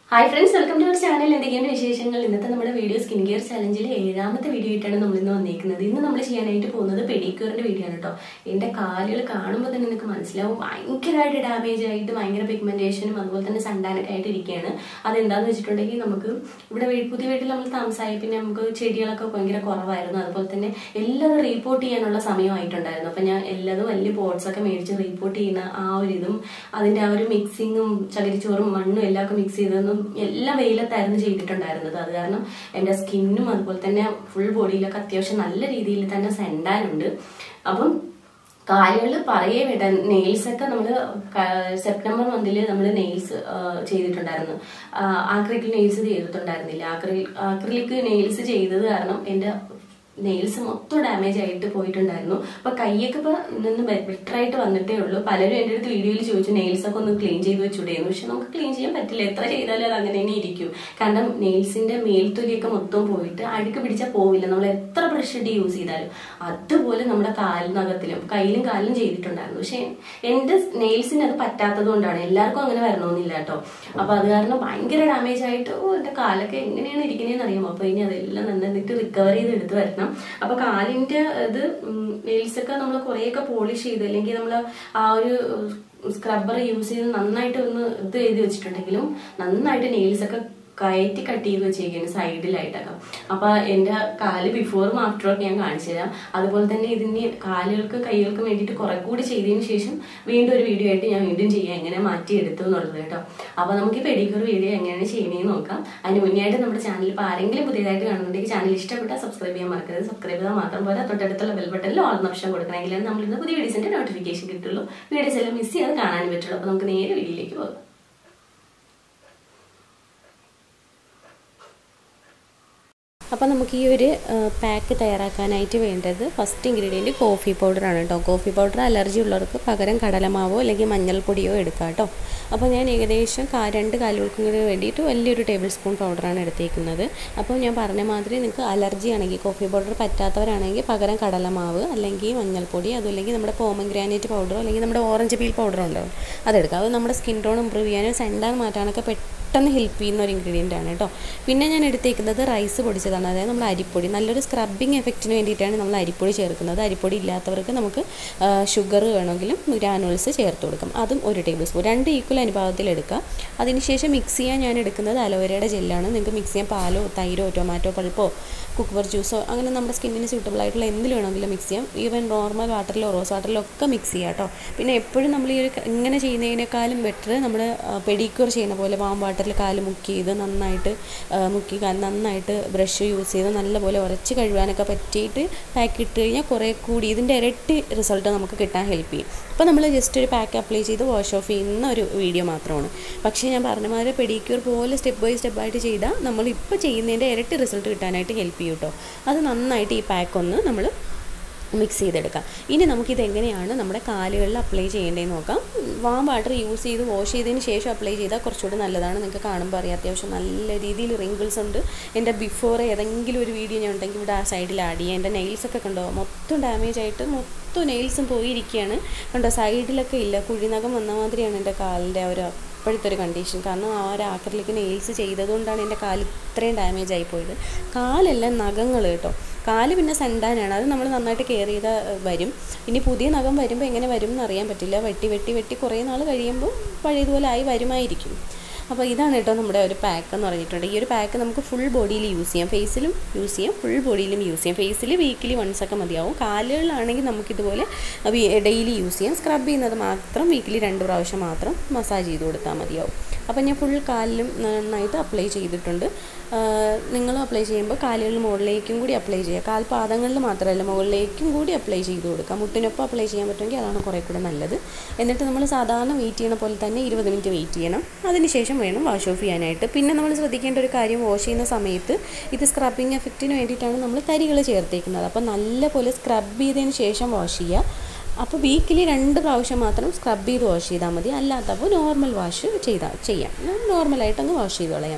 hi friends welcome to our channel എന്തൊക്കെയാണ് വിശേഷങ്ങൾ ഇന്നത്തെ നമ്മുടെ വീഡിയോ സ്കിൻ കെയർ ചലഞ്ചിൽ ഏഴാമത്തെ വീഡിയോ ആയിട്ടാണ് നമ്മൾ ഇന്ന് വന്നിരിക്കുന്നത് ഇന്ന് നമ്മൾ ചെയ്യാനായിട്ട് പോകുന്നത് പെഡിക്യൂറിന്റെ വീഡിയോ ആണ് കേട്ടോ എൻ്റെ കാലുകൾ കാണുമ്പോൾ തന്നെ നിങ്ങൾക്ക് മനസ്സിലാവും ഭയങ്കരമായിട്ട് ഡാമേജ് ആയിട്ട് ഭയങ്കര പിഗ്മെന്റേഷനും അതുപോലെ തന്നെ സണ്ടാനൊക്കെ ആയിട്ട് ഇരിക്കുകയാണ് അതെന്താന്ന് വെച്ചിട്ടുണ്ടെങ്കിൽ നമുക്ക് ഇവിടെ വീ- പുതിയ വീട്ടിൽ നമ്മൾ താമസമായി പിന്നെ നമുക്ക് ചെടികളൊക്കെ ഭയങ്കര കുറവായിരുന്നു അതുപോലെ തന്നെ എല്ലാതും റീപ്പോർട്ട് ചെയ്യാനുള്ള സമയമായിട്ടുണ്ടായിരുന്നു അപ്പം ഞാൻ എല്ലാതും വലിയ പോട്ട്സ് ഒക്കെ മേടിച്ച് റീപ്പോർട്ട് ചെയ്യുന്ന ആ ഒരു ഇതും അതിന്റെ ആ ഒരു മിക്സിങ്ങും ചകിരിച്ചോറും മണ്ണും എല്ലാം ഒക്കെ മിക്സ് ചെയ്തതൊന്നും എല്ലാം വെയിലത്തായിരുന്നു ചെയ്തിട്ടുണ്ടായിരുന്നത് അത് കാരണം എൻ്റെ സ്കിന്നും അതുപോലെ തന്നെ ഫുൾ ബോഡിയിലൊക്കെ അത്യാവശ്യം നല്ല രീതിയിൽ തന്നെ സെൻഡാനുണ്ട് അപ്പം കാലുകൾ പറയേ വേണ്ട നെയിൽസ് ഒക്കെ നമ്മൾ സെപ്റ്റംബർ മന്തിൽ നമ്മൾ നെയിൽസ് ചെയ്തിട്ടുണ്ടായിരുന്നു ആക്രിലിക് നെയിൽസ് ചെയ്തിട്ടുണ്ടായിരുന്നില്ല ആക്രി ആക്രിലിക് നെയിൽസ് ചെയ്തത് കാരണം എൻ്റെ നെയിൽസ് മൊത്തം ഡാമേജ് ആയിട്ട് പോയിട്ടുണ്ടായിരുന്നു അപ്പൊ കൈയൊക്കെ ഇപ്പൊ നിന്ന് ബെറ്റർ ആയിട്ട് വന്നിട്ടേ ഉള്ളൂ പലരും എൻ്റെ അടുത്ത് വീഡിയോയിൽ ചോദിച്ചു നെയിൽസ് ഒക്കെ ഒന്ന് ക്ലീൻ ചെയ്ത് വെച്ചുകൂടെയെന്ന് പക്ഷെ നമുക്ക് ക്ലീൻ ചെയ്യാൻ പറ്റില്ല എത്ര ചെയ്താലും അത് അങ്ങനെ തന്നെ ഇരിക്കും കാരണം നെയിൽസിന്റെ മേൽത്തൊലിയൊക്കെ മൊത്തം പോയിട്ട് അഴുക്ക് പിടിച്ചാൽ പോവില്ല നമ്മൾ എത്ര ബ്രഷ് ഇട്ട് യൂസ് ചെയ്താലും അതുപോലെ നമ്മുടെ കാലിനകത്തിലും കയ്യിലും കാലിലും ചെയ്തിട്ടുണ്ടായിരുന്നു പക്ഷെ എന്റെ നെയിൽസിന് അത് പറ്റാത്തത് കൊണ്ടാണ് എല്ലാവർക്കും അങ്ങനെ വരണമെന്നില്ല കേട്ടോ അപ്പൊ അത് കാരണം ഭയങ്കര ഡാമേജ് ആയിട്ട് ഓ എന്റെ കാലൊക്കെ എങ്ങനെയാണ് ഇരിക്കുന്നതെന്ന് അറിയാമോ അപ്പൊ ഇനി അതെല്ലാം നന്നായിട്ട് റിക്കവർ ചെയ്ത് എടുത്ത് വരണം അപ്പൊ കാലിന്റെ ഇത് നെയിൽസ് ഒക്കെ നമ്മൾ കുറേയൊക്കെ പോളിഷ് ചെയ്ത് അല്ലെങ്കിൽ നമ്മൾ ആ ഒരു സ്ക്രബ്ബർ യൂസ് ചെയ്ത് നന്നായിട്ട് ഒന്ന് ഇത് ചെയ്ത് വെച്ചിട്ടുണ്ടെങ്കിലും നന്നായിട്ട് നെയിൽസ് ഒക്കെ കയറ്റി കട്ട് ചെയ്ത് വെച്ചേക്കാണ് സൈഡിലായിട്ടൊക്കെ അപ്പൊ എന്റെ കാല് ബിഫോറും ആഫ്റ്ററും ഒക്കെ ഞാൻ കാണിച്ചു തരാം അതുപോലെ തന്നെ ഇതിന് കാലുകൾക്ക് കൈകൾക്കും വേണ്ടിയിട്ട് കുറെ കൂടി ചെയ്തതിന് ശേഷം വീണ്ടും ഒരു വീഡിയോ ആയിട്ട് ഞാൻ വീണ്ടും ചെയ്യാം എങ്ങനെ മാറ്റിയെടുത്തു എന്നുള്ളത് കേട്ടോ അപ്പൊ നമുക്ക് പെഡിക്യൂർ വീഡിയോ എങ്ങനെയാണ് ചെയ്യണേന്ന് നോക്കാം അതിന് മുന്നേ ആയിട്ട് നമ്മുടെ ചാനൽ ഇപ്പോൾ ആരെങ്കിലും പുതിയതായിട്ട് കാണുന്നുണ്ടെങ്കിൽ ചാനൽ ഇഷ്ടപ്പെട്ടാൽ സബ്സ്ക്രൈബ് ചെയ്യാൻ മറക്കരുത് സബ്സ്ക്രൈബ് ചെയ്താൽ മാത്രം പോരാ തൊട്ടടുത്തുള്ള ബെൽ ബട്ടണിൽ ഓൾ ഓപ്ഷൻ കൊടുക്കണമെങ്കിൽ നമ്മൾ ഇന്ന് പുതിയ വീഡിയോസിന്റെ നോട്ടിഫിക്കേഷൻ കിട്ടുള്ളൂ വീഡിയോസ് എല്ലാം മിസ് ചെയ്യാതെ കാണാനും പറ്റുള്ളൂ അപ്പൊ നമുക്ക് നേരെ വീഡിയോയിലേക്ക് പോകാം അപ്പോൾ നമുക്ക് ഈ ഒരു പാക്ക് തയ്യാറാക്കാനായിട്ട് വേണ്ടത് ഫസ്റ്റ് ഇൻഗ്രീഡിയൻറ്റ് കോഫി പൗഡറാണ് കേട്ടോ കോഫി പൗഡർ അലർജി ഉള്ളവർക്ക് പകരം കടലമാവോ അല്ലെങ്കിൽ മഞ്ഞൾപ്പൊടിയോ എടുക്കാം കേട്ടോ അപ്പോൾ ഞാൻ ഏകദേശം കാ രണ്ട് കാലുകൾക്കും കൂടി വേണ്ടിയിട്ട് വലിയൊരു ടേബിൾ സ്പൂൺ പൗഡറാണ് എടുത്തേക്കുന്നത് അപ്പോൾ ഞാൻ പറഞ്ഞ മാതിരി നിങ്ങൾക്ക് അലർജി ആണെങ്കിൽ കോഫി പൗഡർ പറ്റാത്തവരാണെങ്കിൽ പകരം കടലമാവ് അല്ലെങ്കിൽ മഞ്ഞൾപ്പൊടി അതുമല്ലെങ്കിൽ നമ്മുടെ പോമഗ്രാനൈറ്റ് പൗഡറോ അല്ലെങ്കിൽ നമ്മുടെ ഓറഞ്ച് പീൽ പൗഡറോ ഉണ്ടാവും അതെടുക്കാം അത് നമ്മുടെ സ്കിൻ ടോൺ ഇമ്പ്രൂവ് ചെയ്യാനും സെൻഡാൻ മാറ്റാനൊക്കെ പെട്ടെന്ന് ഹെൽപ്പ് ചെയ്യുന്ന ഒരു ഇൻഗ്രീഡിയൻ്റ് ആണ് കേട്ടോ പിന്നെ ഞാൻ എടുത്തേക്കുന്നത് റൈസ് പൊടിച്ചതാണ് അതായത് നമ്മൾ അരിപ്പൊടി നല്ലൊരു സ്ക്രബിങ് എഫക്റ്റിന് വേണ്ടിയിട്ടാണ് നമ്മൾ അരിപ്പൊടി ചേർക്കുന്നത് അരിപ്പൊടി ഇല്ലാത്തവർക്ക് നമുക്ക് ഷുഗർ വേണമെങ്കിലും ഗ്രാനുവൽസ് ചേർത്ത് കൊടുക്കാം അതും ഒരു ടേബിൾ സ്പൂൺ രണ്ട് ഈക്വൽ അനുപാതത്തിൽ എടുക്കുക അതിനുശേഷം മിക്സ് ചെയ്യാൻ ഞാൻ എടുക്കുന്നത് അലോവേരയുടെ ജെല്ലാണ് നിങ്ങൾക്ക് മിക്സ് ചെയ്യാൻ പാലോ തൈരോ ടൊമാറ്റോ പൾപ്പോ കുക്കുവർ ജ്യൂസോ അങ്ങനെ നമ്മുടെ സ്കിന്നിന് സ്യൂട്ടബിൾ ആയിട്ടുള്ള എന്തിൽ വേണമെങ്കിലും മിക്സ് ചെയ്യാം ഈവൻ നോർമൽ വാട്ടറിലോ റോസ് വാട്ടറിലോ ഒക്കെ മിക്സ് ചെയ്യാം കേട്ടോ പിന്നെ എപ്പോഴും നമ്മൾ ഈ ഒരു ഇങ്ങനെ ചെയ്യുന്നതിനേക്കാളും ബെറ്റർ നമ്മൾ പെഡിക്യൂർ ചെയ്യുന്ന പോലെ വാം വാട്ടറിൽ കാല് മുക്കി ചെയ്ത് നന്നായിട്ട് മുക്കി കാല് നന്നായിട്ട് ബ്രഷ് യൂസ് ചെയ്ത് നല്ലപോലെ ഉരച്ച് കഴുകാനൊക്കെ പറ്റിയിട്ട് പാക്ക് ഇട്ട് കഴിഞ്ഞാൽ കുറേ കൂടി ഇതിൻ്റെ ഇരട്ടി റിസൾട്ട് നമുക്ക് കിട്ടാൻ ഹെൽപ്പ് ചെയ്യും അപ്പോൾ നമ്മൾ ജസ്റ്റ് ഒരു പാക്ക് അപ്ലൈ ചെയ്ത് വാഷ് ഓഫ് ചെയ്യുന്ന ഒരു വീഡിയോ മാത്രമാണ് പക്ഷേ ഞാൻ പറഞ്ഞ മാതിരി പെഡിക്യൂർ പോലെ സ്റ്റെപ്പ് ബൈ സ്റ്റെപ്പ് ആയിട്ട് ചെയ്താൽ നമ്മൾ ഇപ്പോൾ ചെയ്യുന്നതിൻ്റെ ഇരട്ടി റിസൾട്ട് കിട്ടാനായിട്ട് ഹെൽപ്പ് ചെയ്യും കേട്ടോ അത് നന്നായിട്ട് ഈ പാക്ക് ഒന്ന് നമ്മൾ മിക്സ് ചെയ്തെടുക്കാം ഇനി നമുക്കിത് എങ്ങനെയാണ് നമ്മുടെ കാലുകളിൽ അപ്ലൈ ചെയ്യേണ്ടതെന്ന് നോക്കാം വാം വാട്ടർ യൂസ് ചെയ്ത് വാഷ് ചെയ്തതിന് ശേഷം അപ്ലൈ ചെയ്താൽ കുറച്ചുകൂടി നല്ലതാണ് നിങ്ങൾക്ക് കാണുമ്പോൾ അറിയാം അത്യാവശ്യം നല്ല രീതിയിൽ റിങ്കിൾസ് ഉണ്ട് എൻ്റെ ബിഫോർ ഏതെങ്കിലും ഒരു വീഡിയോ ഞാൻ ഉണ്ടെങ്കിൽ ഇവിടെ ആ സൈഡിൽ ആഡ് ചെയ്യാം എൻ്റെ നെയിൽസൊക്കെ കണ്ടോ മൊത്തം ഡാമേജ് ആയിട്ട് മൊത്തം നെയിൽസും പോയിരിക്കുകയാണ് കണ്ടോ സൈഡിലൊക്കെ ഇല്ല കുഴിനകം വന്ന മാതിരിയാണ് എൻ്റെ കാലിൻ്റെ ഒരു ഇപ്പോഴത്തെ ഒരു കണ്ടീഷൻ കാരണം ആ ഒരു ആക്രിലേക്ക് നെയിൽസ് ചെയ്തതുകൊണ്ടാണ് എൻ്റെ കാല് ഇത്രയും ഡാമേജ് ആയി പോയത് കാലെല്ലാം നഖങ്ങൾ കേട്ടോ കാല് പിന്നെ സെൻഡാനാണ് അത് നമ്മൾ നന്നായിട്ട് കെയർ ചെയ്താൽ വരും ഇനി പുതിയ നഖം വരുമ്പോൾ എങ്ങനെ വരും എന്ന് അറിയാൻ പറ്റില്ല വെട്ടി വെട്ടി വെട്ടി കുറേ നാൾ കഴിയുമ്പോൾ പഴയതുപോലെ ആയി വരുമായിരിക്കും അപ്പോൾ ഇതാണ് കേട്ടോ നമ്മുടെ ഒരു പാക്ക് എന്ന് പറഞ്ഞിട്ടുണ്ട് ഈ ഒരു പാക്ക് നമുക്ക് ഫുൾ ബോഡിയിൽ യൂസ് ചെയ്യാം ഫേസിലും യൂസ് ചെയ്യാം ഫുൾ ബോഡിയിലും യൂസ് ചെയ്യാം ഫേസിൽ വീക്കിലി വൺസ് ഒക്കെ മതിയാവും കാലുകളിലാണെങ്കിൽ നമുക്കിതുപോലെ ഡെയിലി യൂസ് ചെയ്യാം സ്ക്രബ് ചെയ്യുന്നത് മാത്രം വീക്കിലി രണ്ട് പ്രാവശ്യം മാത്രം മസാജ് ചെയ്ത് കൊടുത്താൽ മതിയാവും അപ്പോൾ ഞാൻ ഫുൾ കാലിലും നന്നായിട്ട് അപ്ലൈ ചെയ്തിട്ടുണ്ട് നിങ്ങളും അപ്ലൈ ചെയ്യുമ്പോൾ കാലുകളിൽ മുകളിലേക്കും കൂടി അപ്ലൈ ചെയ്യുക കാൽപാദങ്ങളിൽ മാത്രമല്ല മുകളിലേക്കും കൂടി അപ്ലൈ ചെയ്ത് കൊടുക്കുക മുട്ടിനൊപ്പം അപ്ലൈ ചെയ്യാൻ പറ്റുമെങ്കിൽ അതാണ് കുറേ കൂടെ നല്ലത് എന്നിട്ട് നമ്മൾ സാധാരണ വെയിറ്റ് ചെയ്യണ പോലെ തന്നെ ഇരുപത് മിനിറ്റ് വെയിറ്റ് ചെയ്യണം അതിനുശേഷം വേണം വാഷ് ഓഫ് ചെയ്യാനായിട്ട് പിന്നെ നമ്മൾ ശ്രദ്ധിക്കേണ്ട ഒരു കാര്യം വാഷ് ചെയ്യുന്ന സമയത്ത് ഇത് സ്ക്രബിങ് എഫക്റ്റിന് വേണ്ടിയിട്ടാണ് നമ്മൾ തരികൾ ചേർത്തേക്കുന്നത് അപ്പോൾ നല്ലപോലെ സ്ക്രബ് ചെയ്തതിന് ശേഷം വാഷ് ചെയ്യുക അപ്പോൾ വീക്കിലി രണ്ട് പ്രാവശ്യം മാത്രം സ്ക്രബ് ചെയ്ത് വാഷ് ചെയ്താൽ മതി അല്ലാത്തപ്പോൾ നോർമൽ വാഷ് ചെയ്താൽ ചെയ്യാം നോർമലായിട്ട് അങ്ങ് വാഷ് ചെയ്ത് കളയാം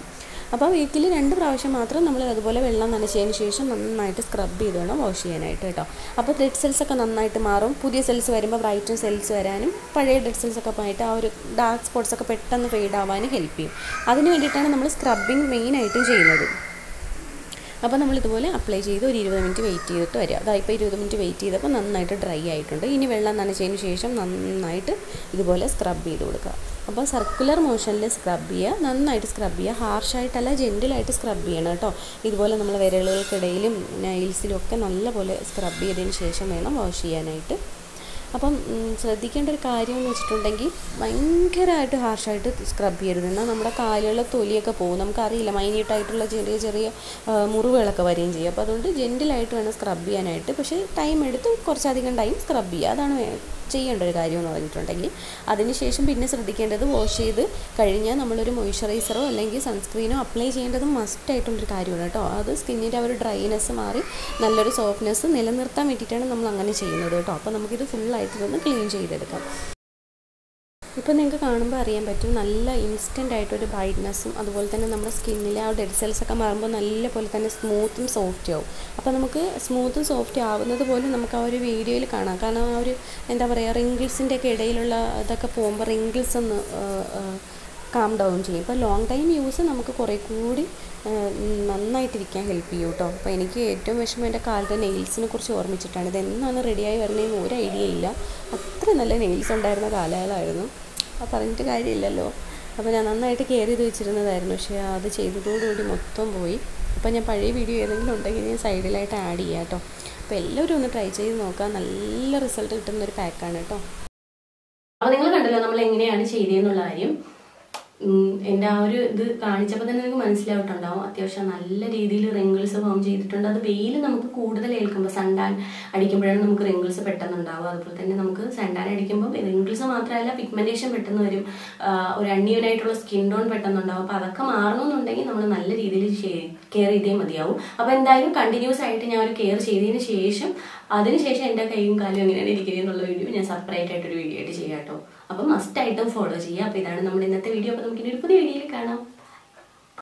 അപ്പോൾ വീക്കിൽ രണ്ട് പ്രാവശ്യം മാത്രം നമ്മൾ അതുപോലെ വെള്ളം നനച്ചതിന് ശേഷം നന്നായിട്ട് സ്ക്രബ് ചെയ്ത് വേണം വാഷ് ചെയ്യാനായിട്ട് കേട്ടോ അപ്പോൾ ഡെഡ് സെൽസ് ഒക്കെ നന്നായിട്ട് മാറും പുതിയ സെൽസ് വരുമ്പോൾ ബ്രൈറ്റും സെൽസ് വരാനും പഴയ ഡെഡ് സെൽസ് ഒക്കെ പോയിട്ട് ആ ഒരു ഡാർക്ക് സ്പോട്ട്സ് ഒക്കെ പെട്ടെന്ന് ഫെയ്ഡ് ആവാനും ഹെൽപ്പ് ചെയ്യും അതിന് വേണ്ടിയിട്ടാണ് നമ്മൾ സ്ക്രബിങ് മെയിനായിട്ടും ചെയ്യുന്നത് അപ്പോൾ നമ്മൾ ഇതുപോലെ അപ്ലൈ ചെയ്ത് ഒരു ഇരുപത് മിനിറ്റ് വെയിറ്റ് ചെയ്തിട്ട് വരിക അതായത് ഇപ്പോൾ ഇരുപത് മിനിറ്റ് വെയിറ്റ് ചെയ്തപ്പോൾ നന്നായിട്ട് ഡ്രൈ ആയിട്ടുണ്ട് ഇനി വെള്ളം നനച്ചതിന് ശേഷം നന്നായിട്ട് ഇതുപോലെ സ്ക്രബ് ചെയ്ത് കൊടുക്കുക അപ്പോൾ സർക്കുലർ മോഷനിൽ സ്ക്രബ് ചെയ്യുക നന്നായിട്ട് സ്ക്രബ് ചെയ്യുക ഹാർഷായിട്ടല്ല ജെൻറ്റിലായിട്ട് സ്ക്രബ് ചെയ്യണം കേട്ടോ ഇതുപോലെ നമ്മൾ വിരലുകൾക്കിടയിലും നൈൽസിലും ഒക്കെ നല്ലപോലെ സ്ക്രബ് ചെയ്തതിന് ശേഷം വേണം വാഷ് ചെയ്യാനായിട്ട് അപ്പം ശ്രദ്ധിക്കേണ്ട ഒരു കാര്യം എന്ന് വെച്ചിട്ടുണ്ടെങ്കിൽ ഭയങ്കരമായിട്ട് ഹാർഷായിട്ട് സ്ക്രബ് ചെയ്യരുത് എന്നാൽ നമ്മുടെ കാലുകളിലെ തൊലിയൊക്കെ പോകും നമുക്കറിയില്ല മൈന്യൂട്ടായിട്ടുള്ള ചെറിയ ചെറിയ മുറിവുകളൊക്കെ വരികയും ചെയ്യും അപ്പോൾ അതുകൊണ്ട് ജെൻറ്റിലായിട്ട് വേണം സ്ക്രബ് ചെയ്യാനായിട്ട് പക്ഷേ ടൈം എടുത്ത് കുറച്ചധികം ടൈം സ്ക്രബ് ചെയ്യുക അതാണ് ചെയ്യേണ്ട ഒരു കാര്യം എന്ന് പറഞ്ഞിട്ടുണ്ടെങ്കിൽ അതിനുശേഷം പിന്നെ ശ്രദ്ധിക്കേണ്ടത് വാഷ് ചെയ്ത് കഴിഞ്ഞാൽ നമ്മളൊരു മോയ്സ്ചറൈസറോ അല്ലെങ്കിൽ സൺസ്ക്രീനോ അപ്ലൈ ചെയ്യേണ്ടത് മസ്റ്റായിട്ടുള്ളൊരു കാര്യമാണ് കേട്ടോ അത് സ്കിന്നിൻ്റെ ആ ഒരു ഡ്രൈനെസ് മാറി നല്ലൊരു സോഫ്റ്റ്നെസ് നിലനിർത്താൻ വേണ്ടിയിട്ടാണ് നമ്മൾ അങ്ങനെ ചെയ്യുന്നത് കേട്ടോ അപ്പോൾ നമുക്കിത് ഫുള്ളായിട്ട് ഇതൊന്ന് ക്ലീൻ ചെയ്തെടുക്കാം ഇപ്പോൾ നിങ്ങൾക്ക് കാണുമ്പോൾ അറിയാൻ പറ്റും നല്ല ഇൻസ്റ്റൻ്റ് ആയിട്ടൊരു ബ്രൈറ്റ്നസ്സും അതുപോലെ തന്നെ നമ്മുടെ സ്കിന്നിലെ ആ ഡെഡ് സെൽസ് ഒക്കെ മാറുമ്പോൾ നല്ല പോലെ തന്നെ സ്മൂത്തും സോഫ്റ്റ് ആവും അപ്പോൾ നമുക്ക് സ്മൂത്തും സോഫ്റ്റ് ആവുന്നത് പോലെ നമുക്ക് ആ ഒരു വീഡിയോയിൽ കാണാം കാരണം ആ ഒരു എന്താ പറയുക റിങ്കിൾസിൻ്റെ ഒക്കെ ഇടയിലുള്ള ഇതൊക്കെ പോകുമ്പോൾ റിങ്കിൾസ് ഒന്ന് കാം ഡൗൺ ചെയ്യും ഇപ്പോൾ ലോങ് ടൈം യൂസ് നമുക്ക് കുറേ കൂടി നന്നായിട്ടിരിക്കാൻ ഹെൽപ്പ് ചെയ്യും കേട്ടോ അപ്പോൾ എനിക്ക് ഏറ്റവും വിഷമം എൻ്റെ കാലത്തെ നെയിൽസിനെ കുറിച്ച് ഓർമ്മിച്ചിട്ടാണ് ഇത് എന്നാണ് റെഡിയായി വരുന്നതെന്ന് ഒരു ഐഡിയ ഇല്ല അത്ര നല്ല നെയിൽസ് ഉണ്ടായിരുന്ന കാലങ്ങളായിരുന്നു അപ്പോൾ പറഞ്ഞിട്ട് കാര്യമില്ലല്ലോ അപ്പോൾ ഞാൻ നന്നായിട്ട് കെയർ ചെയ്ത് വെച്ചിരുന്നതായിരുന്നു പക്ഷേ അത് ചെയ്തതോടുകൂടി മൊത്തം പോയി അപ്പോൾ ഞാൻ പഴയ വീഡിയോ ഏതെങ്കിലും ഉണ്ടെങ്കിൽ ഞാൻ സൈഡിലായിട്ട് ആഡ് ചെയ്യാം കേട്ടോ അപ്പോൾ എല്ലാവരും ഒന്ന് ട്രൈ ചെയ്ത് നോക്കാം നല്ല റിസൾട്ട് കിട്ടുന്ന ഒരു പാക്കാണ് കേട്ടോ അപ്പോൾ നിങ്ങൾ കണ്ടല്ലോ നമ്മൾ എങ്ങനെയാണ് ചെയ്തതെന്നുള്ള കാര്യം എൻ്റെ ആ ഒരു ഇത് കാണിച്ചപ്പോൾ തന്നെ നിങ്ങൾക്ക് മനസ്സിലായിട്ടുണ്ടാവും അത്യാവശ്യം നല്ല രീതിയിൽ റിങ്കിൾസ് ഫോം ചെയ്തിട്ടുണ്ട് അത് വെയിൽ നമുക്ക് കൂടുതൽ ഏൽക്കുമ്പോൾ സൺഡാൻ അടിക്കുമ്പോഴാണ് നമുക്ക് റിങ്കിൾസ് പെട്ടെന്ന് ഉണ്ടാവുക അതുപോലെ തന്നെ നമുക്ക് സൺഡാൻ അടിക്കുമ്പോൾ റിങ്കിൾസ് മാത്രമല്ല പിഗ്മെന്റേഷൻ പെട്ടെന്ന് വരും ഒരു അൺഈവനായിട്ടുള്ള സ്കിൻ ടോൺ പെട്ടെന്ന് ഉണ്ടാവും അപ്പോൾ അതൊക്കെ മാറണമെന്നുണ്ടെങ്കിൽ നമ്മൾ നല്ല രീതിയിൽ കെയർ ചെയ്തേ മതിയാവും അപ്പോൾ എന്തായാലും കണ്ടിന്യൂസ് ആയിട്ട് ഞാൻ ഒരു കെയർ ചെയ്തതിന് ശേഷം അതിനുശേഷം എൻ്റെ കൈയും കാലും എങ്ങനെയാണ് ഇരിക്കുന്നത് എന്നുള്ള വീഡിയോ ഞാൻ സെപ്പറേറ്റ് ആയിട്ടൊരു വീഡിയോ ആയിട്ട് ചെയ്യാം കേട്ടോ അപ്പം മസ്റ്റ് ആയിട്ടും ഫോളോ ചെയ്യുക അപ്പോൾ ഇതാണ് നമ്മുടെ ഇന്നത്തെ വീഡിയോ അപ്പോൾ നമുക്ക് ഇനി ഒരു പുതിയ വീഡിയോയിൽ കാണാം